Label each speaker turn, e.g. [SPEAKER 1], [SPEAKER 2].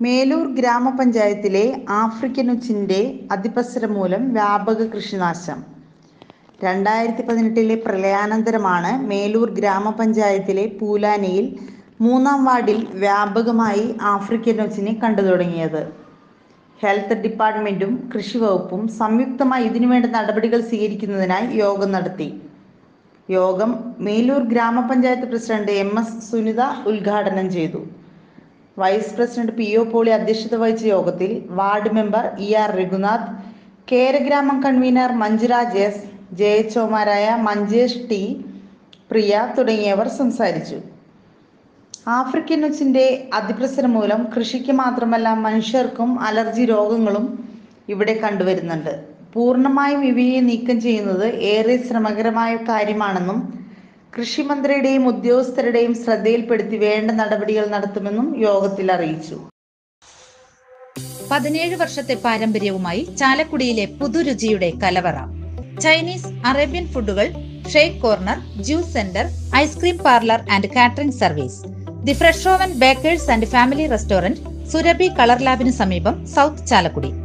[SPEAKER 1] മേലൂർ ഗ്രാമപഞ്ചായത്തിലെ ആഫ്രിക്കൻ ഉച്ചിൻ്റെ അതിപ്രസരം മൂലം വ്യാപക കൃഷിനാശം രണ്ടായിരത്തി പതിനെട്ടിലെ പ്രളയാനന്തരമാണ് മേലൂർ ഗ്രാമപഞ്ചായത്തിലെ പൂലാനയിൽ മൂന്നാം വാർഡിൽ വ്യാപകമായി ആഫ്രിക്കൻ ഒച്ചിനെ കണ്ടു തുടങ്ങിയത് ഹെൽത്ത് ഡിപ്പാർട്ട്മെന്റും കൃഷി വകുപ്പും സംയുക്തമായി ഇതിനുവേണ്ട നടപടികൾ സ്വീകരിക്കുന്നതിനായി യോഗം നടത്തി യോഗം മേലൂർ ഗ്രാമപഞ്ചായത്ത് പ്രസിഡന്റ് എം എസ് സുനിത ഉദ്ഘാടനം ചെയ്തു vice president P O Poly അധ്യക്ഷത വഹിച്ച യോഗത്തിൽ ward member E R Raghunath Keragramam convener Manjuraj S ജയച്ചോമാരായ മഞ്ചേഷ് ടി പ്രിയ തുടങ്ങിയവർ സംസാരിച്ചു ആഫ്രിക്കൻ ഒച്ചിന്റെ അതിപ്രസരം മൂലം കൃഷിക്ക് മാത്രമല്ല മനുഷ്യർക്കും അലർജി രോഗങ്ങളും ഇവിടെ കണ്ടുവരുന്നുണ്ട് പൂർണ്ണമായും ഇവയെ നീക്കം ചെയ്യുന്നത് ഏറെ ശ്രമകരമായ കാര്യമാണെന്നും കൃഷിമന്ത്രിയുടെയും ഉദ്യോഗസ്ഥരുടെയും ശ്രദ്ധയിൽപ്പെടുത്തി വേണ്ട നടപടികൾ നടത്തുമെന്നും യോഗത്തിൽ അറിയിച്ചു
[SPEAKER 2] പതിനേഴ് വർഷത്തെ പാരമ്പര്യവുമായി ചാലക്കുടിയിലെ പുതുരുചിയുടെ കലവറ ചൈനീസ് അറേബ്യൻ ഫുഡുകൾ shake corner juice centre ice cream parlour and catering service the fresh oven bakers and family restaurant Surabhi colour ലാബിന് സമീപം സൗത്ത് ചാലക്കുടി